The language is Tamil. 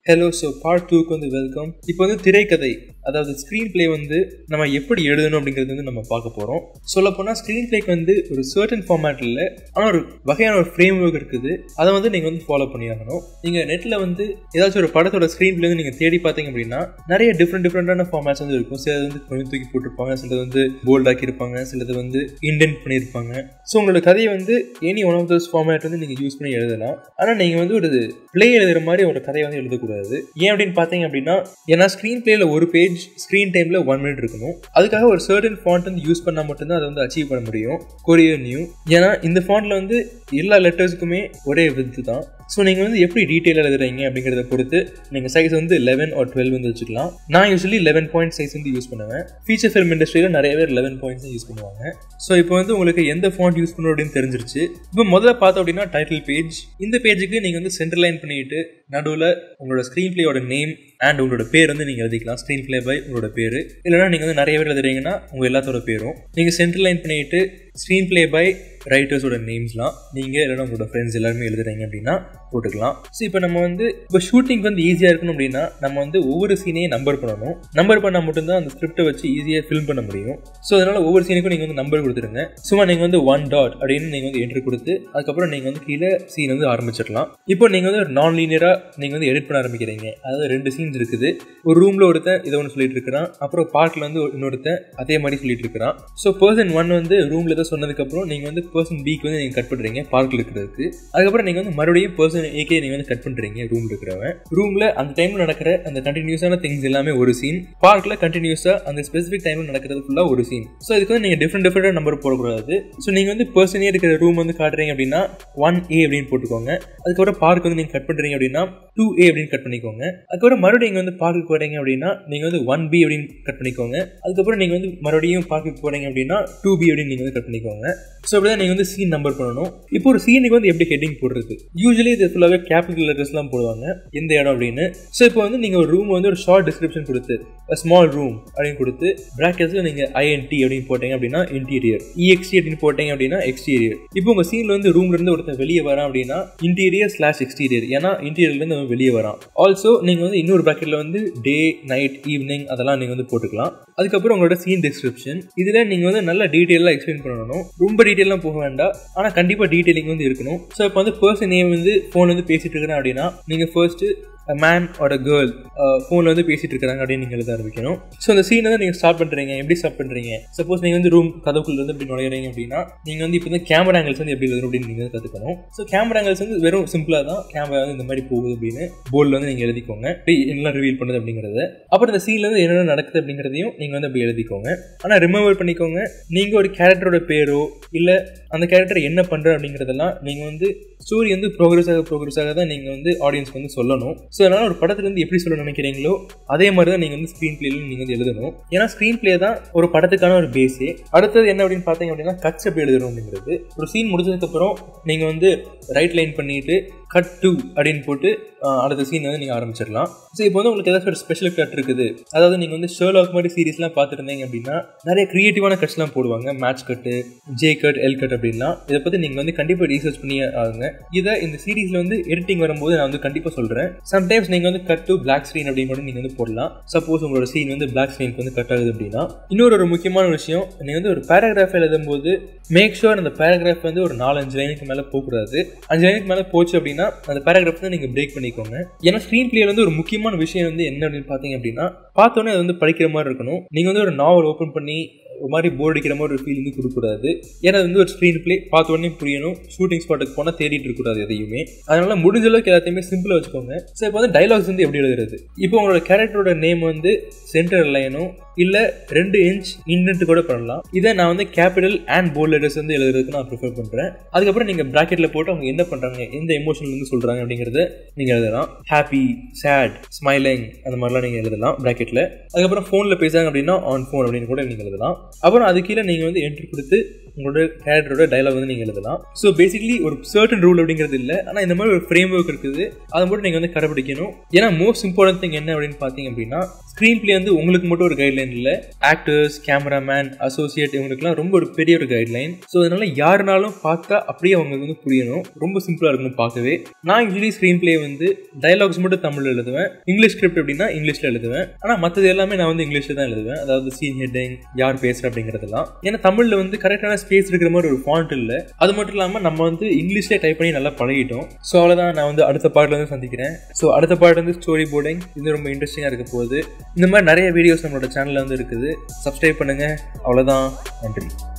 ஹலோ ஸோ பார்ட் டூக்கு வந்து வெல்கம் இப்போ வந்து திரைக்கதை அதாவது ஸ்க்ரீன் ப்ளே வந்து நம்ம எப்படி எழுதணும் அப்படிங்கிறது வந்து நம்ம பார்க்க போகிறோம் சொல்லப்போனால் ஸ்க்ரீன் ப்ளேக்கு வந்து ஒரு சர்டன் ஃபார்மேட் இல்லை ஆனால் ஒரு வகையான ஒரு ஃப்ரேம் ஒர்க் இருக்குது அதை வந்து நீங்கள் வந்து ஃபாலோ பண்ணியாகணும் நீங்கள் நெட்டில் வந்து ஏதாச்சும் ஒரு படத்தோட ஸ்க்ரீன் ப்ளே வந்து நீங்கள் தேடி பார்த்தீங்க அப்படின்னா நிறைய டிஃப்ரெண்ட் டிஃப்ரெண்டான ஃபார்மேட்ஸ் வந்து இருக்கும் சிலது வந்து கொஞ்சம் தூக்கி போட்டிருப்பாங்க சிலது வந்து போல்ட் ஆக்கியிருப்பாங்க சிலது வந்து இண்டென்ட் பண்ணியிருப்பாங்க ஸோ உங்களோட கதையை வந்து any one of those format வந்து நீங்கள் யூஸ் பண்ணி எழுதலாம் ஆனால் நீங்கள் வந்து ஒரு ப்ளே எழுதுகிற மாதிரி ஒரு கதையை வந்து எழுதக்கூடாது ஏன் அப்படின்னு பார்த்தீங்க அப்படின்னா ஏன்னா ஸ்க்ரீன் பிளேல ஒரு பேஜ் ஸ்க்ரீன் டைமில் ஒன் மினிட் இருக்கணும் அதுக்காக ஒரு சர்டன் ஃபாண்ட் வந்து யூஸ் பண்ணால் மட்டும்தான் அதை வந்து அச்சீவ் பண்ண முடியும் கொரியர் நியூ ஏன்னா இந்த ஃபாண்ட்டில் வந்து எல்லா லெட்டர்ஸுக்குமே ஒரே வித்து தான் ஸோ நீங்கள் வந்து எப்படி டீட்டெயில் எழுதுறீங்க அப்படிங்கிறத பொறுத்து நீங்கள் சைஸ் வந்து லெவன் ஆர் டுவெல் வந்து வச்சுக்கலாம் நான் யூஸ்வலி லெவன் பாயிண்ட் சைஸ் வந்து யூஸ் பண்ணுவேன் ஃபீச்சர் ஃபிலிம் இண்டஸ்ட்ரியில் நிறைய பேர் லெவன் பாயிண்ட்ஸ் யூஸ் பண்ணுவாங்க ஸோ இப்போ வந்து உங்களுக்கு எந்த ஃபாண்ட் யூஸ் பண்ணணும் அப்படின்னு தெரிஞ்சிருச்சு இப்போ முதல்ல பார்த்தோம் அப்படின்னா டைட்டில் பேஜ் இந்த பேஜுக்கு நீங்கள் வந்து சென்டர் லைன் பண்ணிட்டு நடுவில் உங்களோட ஸ்க்ரீன் பிளேயோட நேம் அண்ட் உங்களோட பேர் வந்து நீங்கள் எழுதிக்கலாம் ஸ்க்ரீன் பிளே பை உங்களோட பேர் இல்லைனா நீங்கள் வந்து நிறைய பேர் எழுதுறீங்கன்னா உங்கள் எல்லாத்தோட பேரும் நீங்கள் சென்டர் லைன் பண்ணிட்டு ஸ்க்ரீன் பிளே பை ரைட்டர்ஸோட நேம்ஸ்லாம் நீங்கள் இல்லைனா உங்களோட ஃப்ரெண்ட்ஸ் எல்லாருமே எழுதுறீங்க அப்படின்னா போட்டுக்கலாம் ஸோ இப்போ நம்ம வந்து இப்போ ஷூட்டிங் வந்து ஈஸியாக இருக்கணும் அப்படின்னா நம்ம வந்து ஒவ்வொரு சீனையும் நம்பர் பண்ணணும் நம்பர் பண்ணால் மட்டும்தான் அந்த ஸ்கிரிப்டை வச்சு ஈஸியாக ஃபில்ம் பண்ண முடியும் ஸோ அதனால் ஒவ்வொரு சீனுக்கும் நீங்கள் வந்து நம்பர் கொடுத்துருங்க சும்மா நீங்கள் வந்து ஒன் டாட் அப்படின்னு நீங்கள் வந்து என்ட்ரி கொடுத்து அதுக்கப்புறம் நீங்கள் வந்து கீழே சீன் வந்து ஆரம்பிச்சிடலாம் இப்போ நீங்கள் வந்து ஒரு நான் லீனியராக நீங்கள் வந்து எடிட் பண்ண ஆரம்பிக்கிறீங்க அதாவது ரெண்டு சீன்ஸ் இருக்குது ஒரு ரூமில் ஒருத்தன் இதை ஒன்று சொல்லிட்டு இருக்கிறான் அப்புறம் பார்க்கில் வந்து இன்னொருத்தன் அதே மாதிரி சொல்லிட்டு இருக்கிறான் ஸோ பர்சன் ஒன் வந்து ரூமில் தான் சொன்னதுக்கப்புறம் நீங்கள் வந்து பர்சன் பிக்கு வந்து நீங்கள் கட் பண்ணுறீங்க பார்க்கில் இருக்கிறதுக்கு அதுக்கப்புறம் நீங்கள் வந்து மறுபடியும் பர்சன் ஏகே நீங்கள் வந்து கட் பண்ணுறீங்க ரூமில் இருக்கிறவன் ரூமில் அந்த டைமில் நடக்கிற அந்த கண்டினியூஸான திங்ஸ் எல்லாமே ஒரு சீன் பார்க்கில் கண்டினியூஸாக அந்த ஸ்பெசிஃபிக் டைமில் நடக்கிறது ஃபுல்லாக ஒரு சீன் ஸோ இதுக்கு வந்து நீங்கள் டிஃப்ரெண்ட் டிஃப்ரெண்டாக நம்பர் போடக்கூடாது ஸோ நீங்கள் வந்து பர்சனே இருக்கிற ரூம் வந்து காட்டுறீங்க அப்படின்னா ஒன் ஏ அப்படின்னு போட்டுக்கோங்க அதுக்கப்புறம் பார்க் வந்து நீங்கள் கட் பண்ணுறீங்க அப்படின்னா டூ ஏ அப்படின்னு கட் பண்ணிக்கோங்க அதுக்கப்புறம் மறுபடியும் நீங்கள் வந்து பார்க்குக்கு வரீங்க அப்படின்னா நீங்கள் வந்து ஒன் பி அப்படின்னு கட் பண்ணிக்கோங்க அதுக்கப்புறம் நீங்கள் வந்து மறுபடியும் பார்க்குக்கு போகிறீங்க அப்படின்னா டூ பி அப்படின்னு நீங்கள் வந்து கட் பண்ணிக்கோங்க ஸோ அப்படி தான் நீங்கள் வந்து சீன் நம்பர் பண்ணணும் இப்போ ஒரு சீனுக்கு வந்து எப்படி ஹெட்டிங் போடுறது யூஸ்வலி இது ஃபுல்லாகவே கேபிட்டல் லெட்டர்ஸ்லாம் போடுவாங்க எந்த இடம் அப்படின்னு ஸோ இப்போ வந்து நீங்கள் ஒரு ரூம் வந்து ஒரு ஷார்ட் டிஸ்கிரிப்ஷன் கொடுத்து ஸ்மால் ரூம் அப்படின்னு கொடுத்து ப்ராக்கெட்ஸில் நீங்கள் ஐஎன்டி அப்படின்னு போட்டீங்க அப்படின்னா இன்டீரியர் இஎக்ஸ்டி அப்படின்னு போட்டீங்க அப்படின்னா எக்ஸ்டீரியர் இப்போ உங்கள் சீனில் வந்து ரூம்ல இருந்து ஒருத்தர் வெளியே வரான் அப்படின்னா இன்டீரியர் ஸ்லாஷ் எக்ஸ்டீரியர் ஏன்னா இன்டீரியர்லேருந்து அவன் வெளியே வரான் ஆல்சோ நீங்கள் வந்து இன்னொரு ப்ராக்கெட்டில் வந்து டே நைட் ஈவினிங் அதெல்லாம் நீங்கள் வந்து போட்டுக்கலாம் அதுக்கப்புறம் உங்களோட சீன் டிஸ்கிரிப்ஷன் இதில் நீங்கள் வந்து நல்ல டீட்டெயிலாக எக்ஸ்பிளைன் பண்ணணும் ரொம்ப டீட்டெயிலாம் போக வேண்டாம் ஆனால் கண்டிப்பாக டீட்டெயிலிங் வந்து இருக்கணும் ஸோ இப்போ வந்து பர்சன் நேம் வந்து ஃபோன் வந்து பேசிட்டு இருக்கிறேன் அப்படின்னா நீங்கள் first a man or a girl ஃபோனில் வந்து பேசிட்டு இருக்காங்க அப்படின்னு நீங்கள் எழுத ஆரம்பிக்கணும் ஸோ அந்த சீனை தான் நீங்கள் ஸ்டார்ட் பண்ணுறீங்க எப்படி ஸ்டார்ட் பண்ணுறீங்க சப்போஸ் நீங்கள் வந்து ரூம் கதவுக்குள்ள இருந்து இப்படி நுழையிறீங்க அப்படின்னா நீங்கள் வந்து இப்போ வந்து கேமரா ஆங்கிள்ஸ் வந்து எப்படி எழுதணும் அப்படின்னு நீங்கள் வந்து கற்றுக்கணும் ஸோ கேமரா ஆங்கிள்ஸ் வந்து வெறும் சிம்பிளாக தான் கேமரா வந்து இந்த மாதிரி போகுது அப்படின்னு போர்டில் வந்து நீங்கள் எழுதிக்கோங்க எப்படி என்னெல்லாம் ரிவீல் பண்ணுது அப்படிங்கிறது அப்புறம் இந்த சீனில் வந்து என்னென்ன நடக்குது அப்படிங்கிறதையும் நீங்கள் வந்து அப்படி எழுதிக்கோங்க ஆனால் ரிமெம்பர் பண்ணிக்கோங்க நீங்கள் ஒரு கேரக்டரோட பேரோ இல்லை அந்த கேரக்டர் என்ன பண்ணுற அப்படிங்கிறதெல்லாம் நீங்கள் வந்து ஸ்டோரி வந்து ப்ரோக்ரஸ் ஆக ப்ரோக்ரஸ் ஆக தான் நீங்கள் வந்து ஆடியன்ஸ்க்கு வந்து சொல்லணும் ஸோ அதனால் ஒரு படத்துலேருந்து எப்படி சொல்ல நினைக்கிறீங்களோ அதே மாதிரி தான் நீங்கள் வந்து ஸ்க்ரீன் பிளேல நீங்கள் வந்து எழுதணும் ஏன்னா ஸ்க்ரீன் பிளே தான் ஒரு படத்துக்கான ஒரு பேஸே அடுத்தது என்ன அப்படின்னு பார்த்தீங்க அப்படின்னா கட்ஸ் எப்படி எழுதணும் அப்படிங்கிறது ஒரு சீன் முடிச்சதுக்கப்புறம் நீங்கள் வந்து ரைட் லைன் பண்ணிட்டு கட் டூ அப்படின்னு போட்டு அடுத்த சீன் வந்து நீங்கள் ஆரம்பிச்சிடலாம் ஸோ இப்போ வந்து உங்களுக்கு ஏதாச்சும் ஒரு ஸ்பெஷல் கட் இருக்குது அதாவது நீங்கள் வந்து ஷேர்லாக் மாதிரி சீரிஸ்லாம் பார்த்துருந்தீங்க அப்படின்னா நிறைய க்ரியேட்டிவான கட்ஸ்லாம் போடுவாங்க match cut J cut L cut அப்படின்லாம் இதை பற்றி நீங்கள் வந்து கண்டிப்பாக ரீசர்ச் பண்ணி ஆகுங்க இதை இந்த சீரீஸில் வந்து எடிட்டிங் வரும்போது நான் வந்து கண்டிப்பாக சொல்கிறேன் சம்டைம்ஸ் நீங்கள் வந்து கட் டு பிளாக் ஸ்க்ரீன் அப்படின்னு கூட நீங்கள் வந்து போடலாம் சப்போஸ் உங்களோட சீன் வந்து பிளாக் ஸ்க்ரீனுக்கு வந்து கட் ஆகுது அப்படின்னா இன்னொரு ஒரு முக்கியமான விஷயம் நீங்கள் வந்து ஒரு பேராகிராஃப் எழுதும்போது மேக் ஷுர் அந்த பேராகிராஃப் வந்து ஒரு நாலஞ்சு லைனுக்கு மேலே போகக்கூடாது அஞ்சு லைனுக்கு மேலே போச்சு அப்படின்னா அந்த பேராகிராஃப் வந்து நீங்கள் பிரேக் பண்ணிக்கோங்க ஏன்னா ஸ்க்ரீன் பிளேல வந்து ஒரு முக்கியமான விஷயம் வந்து என்ன அப்படின்னு பார்த்தீங்க அப்படின்னா பார்த்தோன்னே அது வந்து படிக்கிற மாதிரி இருக்கணும் நீங்கள் வந்து ஒரு நாவல் ஓப்பன் பண்ணி ஒரு மாதிரி போர் அடிக்கிற மாதிரி ஒரு ஃபீல் வந்து கொடுக்கக்கூடாது ஏன்னா அது வந்து ஒரு ஸ்க்ரீன் பிளே பார்த்த உடனே புரியணும் ஷூட்டிங் ஸ்பாட்டுக்கு போனால் தேடிட்டு இருக்கக்கூடாது எதையுமே அதனால முடிஞ்ச அளவுக்கு எல்லாத்தையுமே சிம்பிளாக வச்சுக்கோங்க ஸோ இப்போ வந்து டைலாக்ஸ் வந்து எப்படி எழுதுறது இப்போ உங்களோட கேரக்டரோட நேம் வந்து சென்டர் லைனும் இல்லை ரெண்டு இன்ச் இன்டென்ட் கூட பண்ணலாம் இதை நான் வந்து கேபிட்டல் அண்ட் போல்ட் லெட்டர்ஸ் வந்து எழுதுறதுக்கு நான் ப்ரிஃபர் பண்ணுறேன் அதுக்கப்புறம் நீங்கள் ப்ராக்கெட்டில் போட்டு அவங்க என்ன பண்ணுறாங்க எந்த எமோஷன் வந்து சொல்கிறாங்க அப்படிங்கிறத நீங்கள் எழுதலாம் ஹாப்பி சேட் ஸ்மைலிங் அந்த மாதிரிலாம் நீங்கள் எழுதலாம் ப்ராக்கெட்டில் அதுக்கப்புறம் ஃபோனில் பேசுகிறாங்க அப்படின்னா ஆன் ஃபோன் அப்படின்னு கூட நீங்கள் எழுதலாம் அப்புறம் அது கீழே நீங்கள் வந்து என்ட்ரி கொடுத்து உங்களோட கேரக்டரோட டைலாக் வந்து நீங்கள் எழுதலாம் ஸோ பேசிக்கலி ஒரு சர்டன் ரூல் அப்படிங்கிறது இல்லை ஆனால் இந்த மாதிரி ஒரு ஃப்ரேம் ஒர்க் இருக்குது அதை மட்டும் நீங்கள் வந்து கடைபிடிக்கணும் ஏன்னா மோஸ்ட் இம்பார்ட்டன்ட் திங் என்ன அப்படின்னு பார்த்தீங்க அப்படின்னா ஸ்க்ரீன் பிளே வந்து உங்களுக்கு மட்டும் ஒரு கைட்லைன் இல்லை ஆக்டர்ஸ் கேமராமேன் அசோசியேட் இவங்களுக்குலாம் ரொம்ப ஒரு பெரிய ஒரு கைட்லைன் ஸோ அதனால யாருனாலும் பார்த்தா அப்படியே அவங்களுக்கு வந்து புரியணும் ரொம்ப சிம்பிளாக இருக்கணும் பார்க்கவே நான் யூஸ்வலி ஸ்க்ரீன் பிளே வந்து டைலாக்ஸ் மட்டும் தமிழில் எழுதுவேன் இங்கிலீஷ் ஸ்கிரிப்ட் அப்படின்னா இங்கிலீஷில் எழுதுவேன் ஆனால் மற்றது எல்லாமே நான் வந்து இங்கிலீஷில் தான் எழுதுவேன் அதாவது சீன் ஹெட்டிங் யார் பேசுகிற அப்படிங்கிறதெல்லாம் ஏன்னா தமிழில் வந்து கரெக்டான ஸ்பேஸ் இருக்கிற மாதிரி ஒரு ஃபாண்ட் இல்லை அது மட்டும் இல்லாமல் நம்ம வந்து இங்கிலீஷ்லேயே டைப் பண்ணி நல்லா பழகிட்டோம் ஸோ அவ்வளோதான் நான் வந்து அடுத்த பாட்டில் வந்து சந்திக்கிறேன் ஸோ அடுத்த பாட்டு வந்து ஸ்டோரி போர்டிங் இது ரொம்ப இன்ட்ரெஸ்டிங்காக இருக்க போகுது இந்த மாதிரி நிறைய வீடியோஸ் நம்மளோட சேனலில் வந்து இருக்குது சப்ஸ்கிரைப் பண்ணுங்கள் அவ்வளோதான் நன்றி